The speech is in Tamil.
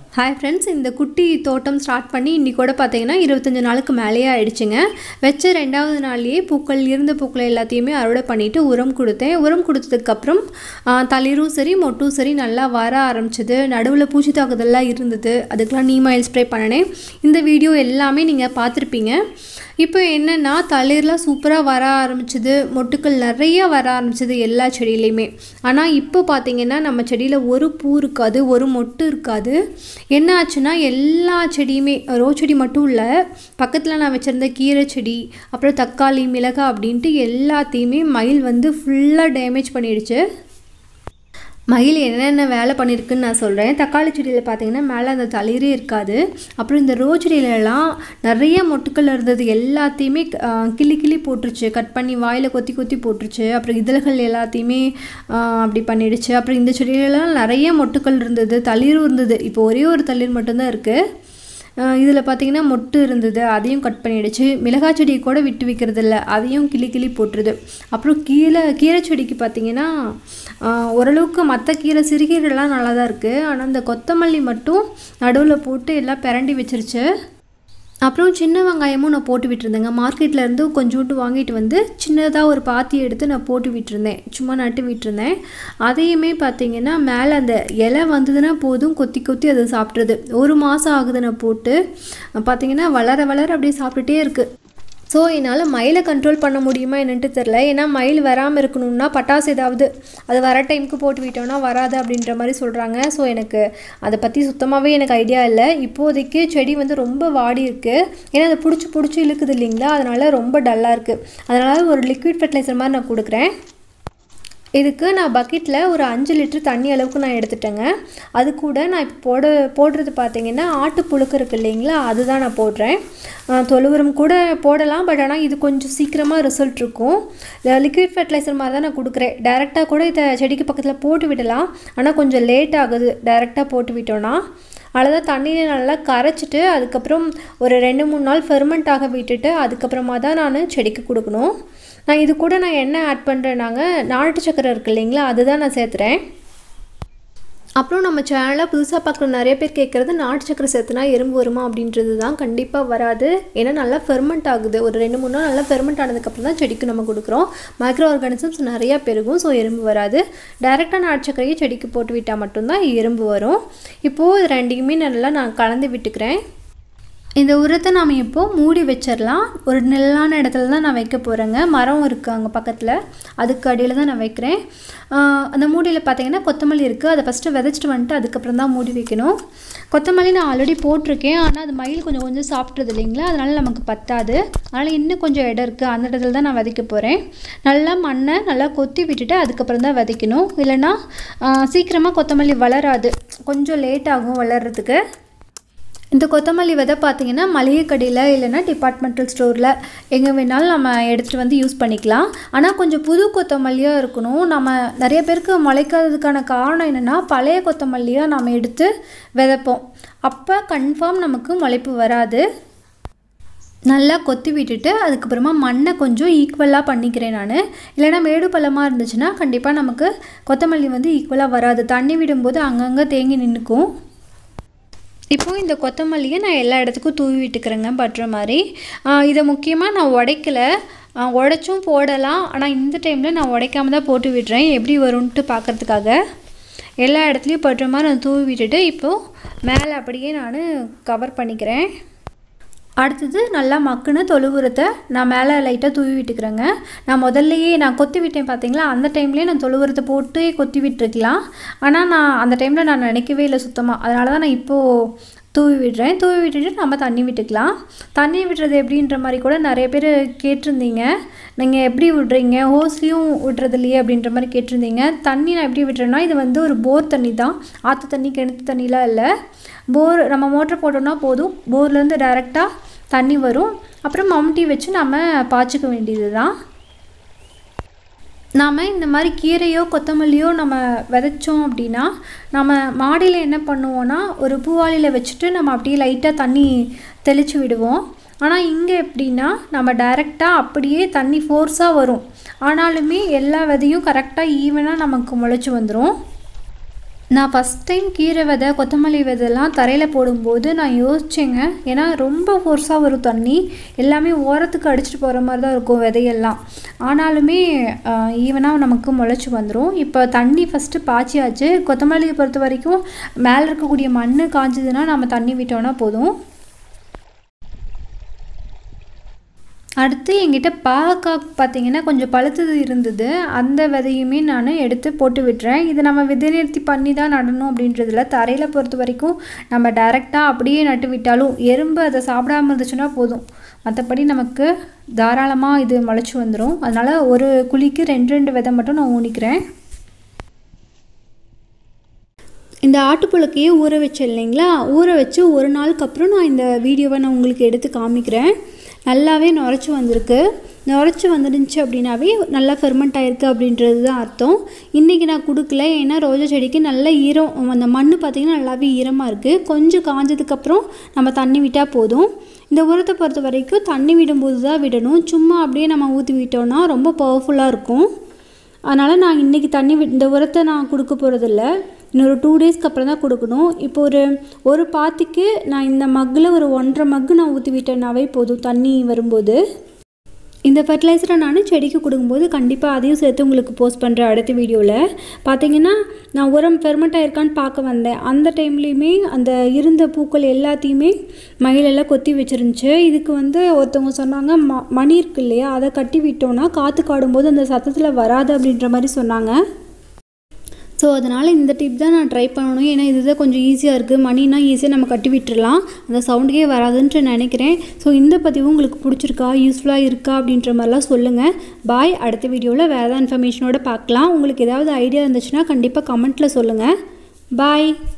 ஹாய் ஃப்ரெண்ட்ஸ் இந்த குட்டி தோட்டம் ஸ்டார்ட் பண்ணி இன்றைக்கூட பார்த்தீங்கன்னா இருபத்தஞ்சி நாளுக்கு மேலேயே ஆயிடுச்சுங்க வச்ச ரெண்டாவது நாள்லேயே பூக்கள் இருந்த பூக்களை எல்லாத்தையுமே அறுவடை பண்ணிவிட்டு உரம் கொடுத்தேன் உரம் கொடுத்ததுக்கப்புறம் ஆ, தளிரும் சரி மொட்டும் சரி நல்லா வர ஆரம்பிச்சது நடுவில் பூச்சி தாக்குதல்லாம் இருந்தது அதுக்கெலாம் நீம் ஆயில் ஸ்ப்ரே பண்ணினேன் இந்த வீடியோ எல்லாமே நீங்கள் பார்த்துருப்பீங்க இப்போ என்னென்னா தளிர்லாம் சூப்பராக வர ஆரம்பிச்சது மொட்டுக்கள் நிறைய வர ஆரம்பிச்சது எல்லா செடியிலையுமே ஆனால் இப்போ பார்த்தீங்கன்னா நம்ம செடியில் ஒரு பூ இருக்காது ஒரு மொட்டு இருக்காது என்ன ஆச்சுன்னா எல்லா செடியுமே ரோஸ் செடி மட்டும் இல்லை பக்கத்தில் நான் வச்சுருந்த கீரை செடி அப்புறம் தக்காளி மிளகாய் அப்படின்ட்டு எல்லாத்தையுமே மயில் வந்து ஃபுல்லாக டேமேஜ் பண்ணிடுச்சு மயில் என்னென்ன வேலை பண்ணியிருக்குன்னு நான் சொல்கிறேன் தக்காளி செடியில் பார்த்தீங்கன்னா மேலே அந்த தளிரே இருக்காது அப்புறம் இந்த ரோஸ் செடியிலலாம் நிறைய மொட்டுக்கள் இருந்தது எல்லாத்தையுமே ஆ, கிள்ளி கிள்ளி போட்டுருச்சு கட் பண்ணி வாயில் கொத்தி கொத்தி போட்டுருச்சு அப்புறம் இதழ்கள் எல்லாத்தையுமே ஆ, அப்படி பண்ணிடுச்சு அப்புறம் இந்த செடியிலலாம் நிறைய மொட்டுக்கள் இருந்தது தளிரும் இருந்தது இப்போ ஒரே ஒரு தளிர் மட்டும்தான் இருக்குது இதில் பார்த்தீங்கன்னா மொட்டு இருந்தது அதையும் கட் பண்ணிடுச்சு மிளகாய் செடியை கூட விட்டு வைக்கிறது இல்ல அதையும் கிளி கிளி போட்டுருது அப்புறம் கீரை கீரை செடிக்கு பார்த்தீங்கன்னா ஆஹ், ஓரளவுக்கு மற்ற கீரை சிறுகீரைலாம் நல்லா தான் இருக்குது ஆனால் இந்த கொத்தமல்லி மட்டும் நடுவில் போட்டு எல்லாம் பிரண்டி வச்சிருச்சு அப்புறம் சின்ன வெங்காயமும் நான் போட்டு விட்டுருந்தேங்க மார்க்கெட்ல இருந்து கொஞ்சோண்டு வாங்கிட்டு வந்து சின்னதாக ஒரு பாத்தி எடுத்து நான் போட்டு விட்டுருந்தேன் சும்மா நட்டு விட்டுருந்தேன் அதையுமே பார்த்தீங்கன்னா மேலே அந்த இலை வந்ததுன்னா போதும் கொத்தி கொத்தி அதை சாப்பிட்றது ஒரு மாதம் ஆகுது நான் போட்டு பார்த்தீங்கன்னா வளர வளர அப்படியே சாப்பிட்டுட்டே இருக்குது ஸோ என்னால் மயிலை கண்ட்ரோல் பண்ண முடியுமா என்னன்ட்டு தெரில ஏன்னா மயில் வராமல் இருக்கணும்னா பட்டாசு ஏதாவது அது வர டைமுக்கு போட்டு விட்டோம்னா வராது அப்படின்ற மாதிரி சொல்கிறாங்க ஸோ எனக்கு அதை பற்றி சுத்தமாகவே எனக்கு ஐடியா இல்லை இப்போதைக்கு செடி வந்து ரொம்ப வாடி இருக்குது ஏன்னா அதை பிடிச்சி பிடிச்சி இழுக்குது இல்லைங்களா அதனால் ரொம்ப டல்லாக இருக்குது அதனால் ஒரு லிக்விட் ஃபெர்டிலைசர் மாதிரி நான் கொடுக்குறேன் இதுக்கு நான் பக்கெட்டில் ஒரு அஞ்சு லிட்டர் தண்ணி அளவுக்கு நான் எடுத்துட்டேங்க அது கூட நான் இப்போ போட போடுறது பார்த்தீங்கன்னா ஆட்டு புழுக்கு இருக்கு இல்லைங்களா அதுதான் நான் போடுறேன் அஹ் தொழு உரம் கூட போடலாம் பட் ஆனால் இது கொஞ்சம் சீக்கிரமாக ரிசல்ட் இருக்கும் லிக்விட் ஃபெர்டிலைசர் மாதிரி தான் நான் கொடுக்குறேன் டேரெக்டாக கூட இதை செடிக்கு பக்கத்தில் போட்டு விடலாம் ஆனால் கொஞ்சம் லேட் ஆகுது டேரெக்டாக போட்டு விட்டோன்னா அவ்வளோதான் தண்ணியில் நல்லா கரைச்சிட்டு அதுக்கப்புறம் ஒரு ரெண்டு மூணு நாள் ஃபெர்மெண்ட் ஆக விட்டுட்டு அதுக்கப்புறமா தான் நான் செடிக்கு கொடுக்கணும் நான் இது கூட நான் என்ன ஆட் பண்ணுறேன்னாங்க நாட்டு சக்கரை இருக்கு இல்லைங்களா அதுதான் நான் சேர்த்துறேன் அப்புறம் நம்ம சேனலில் புதுசாக பார்க்குற நிறைய பேர் கேட்குறது நாட்டு சக்கரை சேர்த்துனா எறும்பு வருமா அப்படின்றது தான் கண்டிப்பாக வராது ஏன்னா நல்லா ஃபெர்மெண்ட் ஆகுது ஒரு ரெண்டு மூணு நாள் நல்லா ஃபெர்மெண்ட் ஆனதுக்கப்புறம் தான் செடிக்கு நம்ம கொடுக்குறோம் மைக்ரோ ஆர்கானிசம்ஸ் நிறையா பெருகும் ஸோ எறும்பு வராது டைரெக்டாக நாட்டு சக்கரையை செடிக்கு போட்டு விட்டால் மட்டும்தான் எறும்பு வரும் இப்போது இது ரெண்டையுமே நல்லா நான் கலந்து விட்டுக்கிறேன் இந்த உரத்தை நாம் இப்போது மூடி வச்சிடலாம் ஒரு நிழலான இடத்துல தான் நான் வைக்க போகிறேங்க மரம் இருக்குது அங்கே பக்கத்தில் அதுக்கு அடியில் தான் நான் வைக்கிறேன் ஆஹ் அந்த மூடியில் பார்த்தீங்கன்னா கொத்தமல்லி இருக்குது அதை ஃபஸ்ட்டு விதைச்சிட்டு வந்துட்டு அதுக்கப்புறம் தான் மூடி வைக்கணும் கொத்தமல்லி நான் ஆல்ரெடி போட்டிருக்கேன் ஆனால் அது மயில் கொஞ்சம் கொஞ்சம் சாப்பிட்றது இல்லைங்களா அதனால் நமக்கு பத்தாது அதனால் இன்னும் கொஞ்சம் இடம் இருக்குது அந்த இடத்துல தான் நான் விதைக்க போகிறேன் நல்லா மண்ணை நல்லா கொத்தி விட்டுட்டு அதுக்கப்புறம் தான் விதைக்கணும் இல்லைன்னா சீக்கிரமாக கொத்தமல்லி வளராது கொஞ்சம் லேட் ஆகும் வளர்கிறதுக்கு இந்த கொத்தமல்லி விதை பார்த்தீங்கன்னா மளிகை கடையில் இல்லைன்னா டிபார்ட்மெண்டல் ஸ்டோரில் எங்கே வேணாலும் நம்ம எடுத்துகிட்டு வந்து யூஸ் பண்ணிக்கலாம் ஆனால் கொஞ்சம் புது கொத்தமல்லியாக இருக்கணும் நம்ம நிறைய பேருக்கு முளைக்காததுக்கான காரணம் என்னென்னா பழைய கொத்தமல்லியாக நம்ம எடுத்து விதைப்போம் அப்போ கன்ஃபார்ம் நமக்கு முளைப்பு வராது நல்லா கொத்தி விட்டுட்டு அதுக்கப்புறமா மண்ணை கொஞ்சம் ஈக்குவலாக பண்ணிக்கிறேன் நான் இல்லைன்னா மேடு பள்ளமாக இருந்துச்சுன்னா கண்டிப்பாக நமக்கு கொத்தமல்லி வந்து ஈக்குவலாக வராது தண்ணி விடும்போது அங்கங்கே தேங்கி நின்றுக்கும் இப்போது இந்த கொத்தமல்லியை நான் எல்லா இடத்துக்கும் தூவி விட்டுக்கிறேங்க பட்டுற மாதிரி ஆஹ் இதை முக்கியமாக நான் உடைக்கல ஆஹ் உடைச்சும் போடலாம் ஆனால் இந்த டைமில் நான் உடைக்காம தான் போட்டு விடுறேன் எப்படி வரும்ன்ட்டு பார்க்கறதுக்காக எல்லா இடத்துலையும் பட்டுற மாதிரி நான் தூவி விட்டுட்டு இப்போது மேலே அப்படியே நான் கவர் பண்ணிக்கிறேன் அடுத்தது நல்லா மக்குன தொழு உரத்தை நான் மேலே லைட்டாக தூவி விட்டுக்கிறேங்க நான் முதல்லையே நான் கொத்தி விட்டேன் பார்த்தீங்களா அந்த டைம்லேயே நான் தொழு உரத்தை போட்டு கொத்தி விட்டுருக்கலாம் ஆனால் நான் அந்த டைமில் நான் நினைக்கவே இல்லை சுத்தமாக அதனால தான் நான் இப்போது தூவி விடுறேன் தூவி விட்டுட்டு நம்ம தண்ணி விட்டுக்கலாம் தண்ணி விடுறது எப்படின்ற மாதிரி கூட நிறைய பேர் கேட்டிருந்தீங்க நீங்கள் எப்படி விடுறீங்க ஹோஸ்லேயும் விடுறது இல்லையே அப்படின்ற மாதிரி கேட்டிருந்தீங்க தண்ணி நான் எப்படி விடுறேன்னா இது வந்து ஒரு போர் தண்ணி தான் ஆற்று தண்ணி கிணத்து தண்ணிலாம் இல்லை போர் நம்ம மோட்டர் போட்டோம்னா போதும் போர்லேருந்து டைரெக்டாக தண்ணி வரும் அப்புறம் மம்டி வச்சு நம்ம பாய்ச்சிக்க வேண்டியது தான் நாம் இந்த மாதிரி கீரையோ கொத்தமல்லியோ நம்ம விதைச்சோம் அப்படின்னா நம்ம மாடியில் என்ன பண்ணுவோன்னா ஒரு பூவாளியில் வச்சுட்டு நம்ம அப்படியே லைட்டாக தண்ணி தெளித்து விடுவோம் ஆனால் இங்கே எப்படின்னா நம்ம டைரெக்டாக அப்படியே தண்ணி ஃபோர்ஸாக வரும் ஆனாலுமே எல்லா விதையும் கரெக்டாக ஈவனாக நமக்கு முளைச்சி வந்துடும் நான் ஃபஸ்ட் டைம் கீரை விதை கொத்தமல்லி விதைலாம் தரையில் போடும்போது நான் யோசிச்சேங்க ஏன்னா ரொம்ப ஃபோர்ஸாக வரும் தண்ணி எல்லாமே ஓரத்துக்கு அடிச்சிட்டு போகிற மாதிரி தான் இருக்கும் விதையெல்லாம் ஆனாலுமே ஈவனாக நமக்கு முளைச்சி வந்துடும் இப்போ தண்ணி ஃபஸ்ட்டு பாய்ச்சியாச்சு கொத்தமல்லியை பொறுத்த வரைக்கும் மேலே இருக்கக்கூடிய மண் காஞ்சதுன்னா நம்ம தண்ணி விட்டோன்னா போதும் அடுத்து என்கிட்ட பாகக்காய் பார்த்தீங்கன்னா கொஞ்சம் பழுத்தது இருந்தது அந்த விதையுமே நான் எடுத்து போட்டு விட்டுறேன் இது நம்ம விதை நிறுத்தி பண்ணி தான் நடணும் அப்படின்றதில்ல தரையில் பொறுத்த வரைக்கும் நம்ம டைரெக்டாக அப்படியே நட்டு விட்டாலும் எறும்பு அதை சாப்பிடாம இருந்துச்சுன்னா போதும் மற்றபடி நமக்கு தாராளமாக இது முளைச்சி வந்துடும் அதனால் ஒரு குழிக்கு ரெண்டு ரெண்டு விதை மட்டும் நான் ஊனிக்கிறேன் இந்த ஆட்டுப்புழுக்கையே ஊற வச்சேன் இல்லைங்களா ஊற வச்சு ஒரு நாளுக்கு அப்புறம் நான் இந்த வீடியோவை நான் உங்களுக்கு எடுத்து காமிக்கிறேன் நல்லாவே நுரைச்சி வந்திருக்கு நுரைச்சி வந்துருந்துச்சு அப்படின்னாவே நல்லா ஃபெர்மெண்ட் ஆயிருக்கு அப்படின்றது தான் அர்த்தம் இன்றைக்கி நான் கொடுக்கல ஏன்னா ரோஜா செடிக்கு நல்ல ஈரம் அந்த மண் பார்த்திங்கன்னா நல்லாவே ஈரமாக இருக்குது கொஞ்சம் காஞ்சதுக்கப்புறம் நம்ம தண்ணி விட்டால் போதும் இந்த உரத்தை பொறுத்த வரைக்கும் தண்ணி விடும்போது தான் விடணும் சும்மா அப்படியே நம்ம ஊற்றி விட்டோம்னா ரொம்ப பவர்ஃபுல்லாக இருக்கும் அதனால் நான் இன்றைக்கி தண்ணி வி இந்த உரத்தை நான் கொடுக்க போகிறதில்ல இன்னொரு டூ டேஸ்க்கு அப்புறம் தான் கொடுக்கணும் இப்போ ஒரு ஒரு பாத்திக்கு நான் இந்த மக்கில் ஒரு ஒன்றரை மக்கு நான் ஊற்றி விட்டேன்னாவே போதும் தண்ணி வரும்போது இந்த ஃபர்டிலைசரை நான் செடிக்கு கொடுக்கும்போது கண்டிப்பாக அதையும் சேர்த்து உங்களுக்கு போஸ்ட் பண்ணுறேன் அடுத்த வீடியோவில் பார்த்தீங்கன்னா நான் உரம் ஃபெர்மெண்ட் ஆயிருக்கான்னு பார்க்க வந்தேன் அந்த டைம்லேயுமே அந்த இருந்த பூக்கள் எல்லாத்தையுமே மயிலெல்லாம் கொத்தி வச்சிருந்துச்சு இதுக்கு வந்து ஒருத்தவங்க சொன்னாங்க ம மணி இருக்கு இல்லையா அதை கட்டி விட்டோன்னா காற்று காடும்போது அந்த சத்தத்தில் வராது அப்படின்ற மாதிரி சொன்னாங்க ஸோ அதனால் இந்த டிப் தான் நான் ட்ரை பண்ணணும் ஏன்னா இதுதான் கொஞ்சம் ஈஸியாக இருக்குது மணினா ஈஸியாக நம்ம கட்டி விட்டுறலாம் அந்த சவுண்டுக்கே வராதுன்ட்டு நினைக்கிறேன் ஸோ இந்த பதிவு உங்களுக்கு பிடிச்சிருக்கா யூஸ்ஃபுல்லாக இருக்கா அப்படின்ற மாதிரிலாம் சொல்லுங்கள் பாய் அடுத்த வீடியோவில் வேறு ஏதாவது இன்ஃபர்மேஷனோட பார்க்கலாம் உங்களுக்கு ஏதாவது ஐடியா இருந்துச்சுன்னா கண்டிப்பாக கமெண்ட்டில் சொல்லுங்கள் பாய்